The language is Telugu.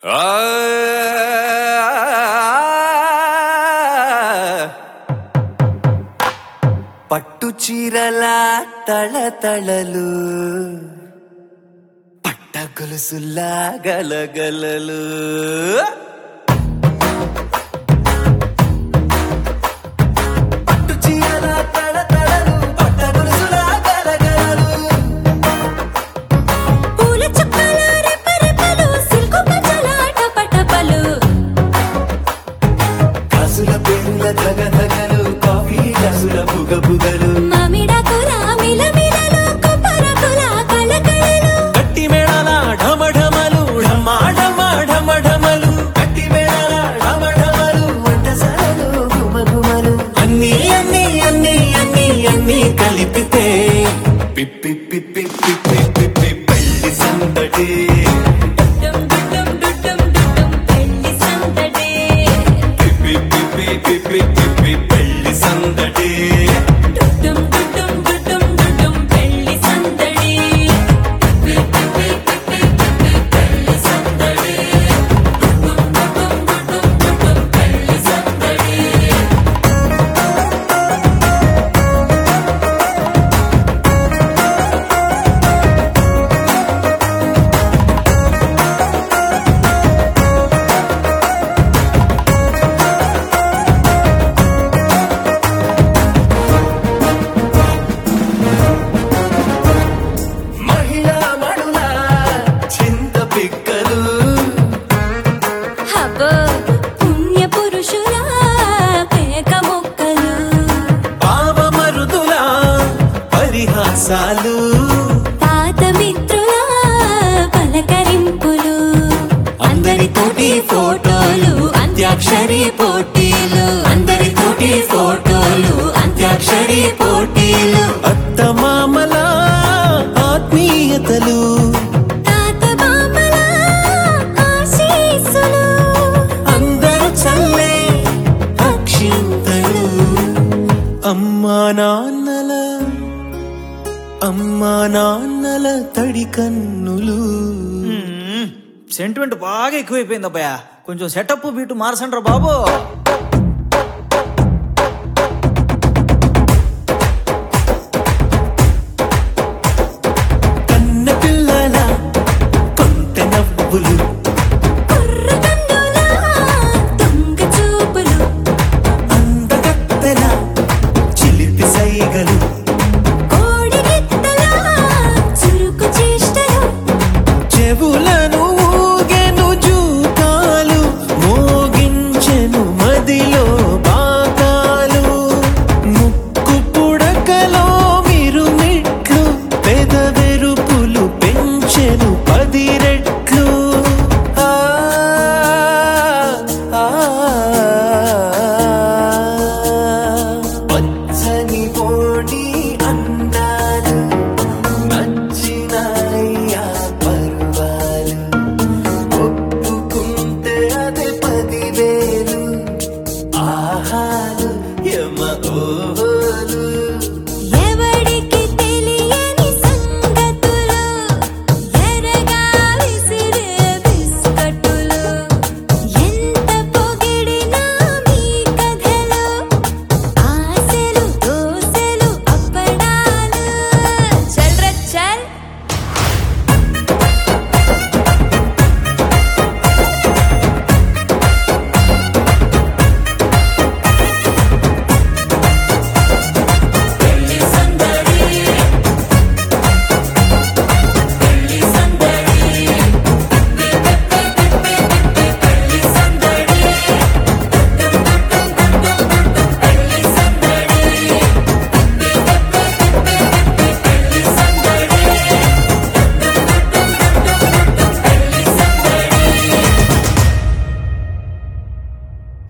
పట్టు చీరల తళతళలు పట్ట గొలుసుల్లా గలగలలు పట్టు చీరల తళతళలు పట్ట గొలుసుల్లా గలగలలు పూల చుక్కల రెపరెపలు సిల్కు పచ్చల టపటపలు కాసుల పేరుల ధగధగలు కాఫీ గ్లాసుల బుగబుగలు మామిడాకుల మిలమిలలు కొబ్బరకుల కళకళలు గట్టి మేళాల ఢమఢమలు ఢమా ఢమా ఢమఢమలు గట్టి మేళాల ఢమఢమలు వంటసాలలు గుమగుమలు అన్ని అన్ని అన్ని అన్ని అన్ని కలిపితే పిప్పి పిప్పి పిప్పి పిప్పి పెళ్లి సందడి డుమ్ డుమ్ డుమ్ డుమ్ పెళ్లి సందడి పిప్పి పిప్పి పిప్పి పిప్పి పెళ్లి సందడి డుమ్ డుమ్ డుమ్ డుమ్ పెళ్లి సందడి పిప్పి పిప్పి పిప్పి పిప్పి పెళ్లి సందడి డుమ్ డుమ్ డుమ్ డుమ్ పెళ్లి సందడి మహిళా మడుల చింత పిక్కలు హబో పుణ్య పురుషుల పేక మొక్కలు పావమరుదుల పరిహాసాలు పాత మిత్రుల పలకరింపులు అందరితోటి ఫోటోలు అంత్యాక్షరి పోటీలు అందరితోటి ఫోటోలు అంత్యాక్షరి పోటీలు అత్తమామల ఆత్మీయతలు తాత బామల ఆశీస్సులు అందరూ చల్లే అక్షింతలు అమ్మా నాన్నల అమ్మా నాన్నల తడి కన్నులు సెంటిమెంట్ బాగా ఎక్కువైపోయింది అబ్బాయ కొంచెం సెటప్ బీటు మార్చండ్రా బాబు